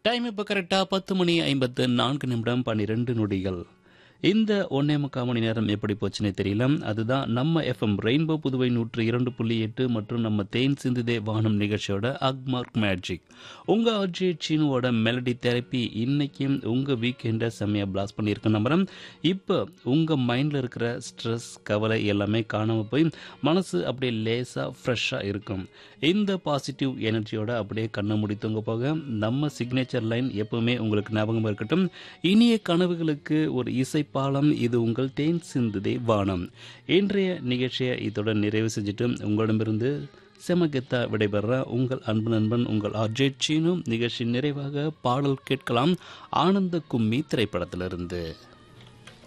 time இப்போ கரெக்டாக பத்து மணி ஐம்பத்து நான்கு நிமிடம் பன்னிரெண்டு நொடிகள் இந்த ஒன்னே முக்கால் மணி நேரம் எப்படி போச்சுன்னே தெரியல அதுதான் நம்ம எஃப்எம் ரெயின்போ புதுவை நூற்று இரண்டு புள்ளி எட்டு மற்றும் நம்ம தேன் சிந்துதே வானம் நிகழ்ச்சியோட அக்மார்க் மேஜிக் உங்கள் அஜய் சீனுவோட மெலடி தெரப்பி இன்னைக்கும் உங்கள் வீக்கெண்டை செம்மையாக பிளாஸ் பண்ணியிருக்க நம்புறேன் இப்போ உங்கள் மைண்டில் இருக்கிற ஸ்ட்ரெஸ் கவலை எல்லாமே காணாமல் போய் மனசு அப்படியே லேசாக ஃப்ரெஷ்ஷாக இருக்கும் இந்த பாசிட்டிவ் எனர்ஜியோட அப்படியே கண்ணை மூடி தூங்க போக நம்ம சிக்னேச்சர் லைன் எப்பவுமே உங்களுக்கு ஞாபகம் இருக்கட்டும் இனிய கனவுகளுக்கு ஒரு இசைப்பாலம் இது உங்கள் தேன் சிந்துதே வானம் இன்றைய நிகழ்ச்சியை இத்துடன் நிறைவு செஞ்சுட்டு உங்களிடமிருந்து செமகெத்தா விடைபெற உங்கள் அன்பு நண்பன் உங்கள் அஜய் சீனு நிகழ்ச்சி நிறைவாக பாடல் கேட்கலாம் ஆனந்த கும்மி திரைப்படத்திலிருந்து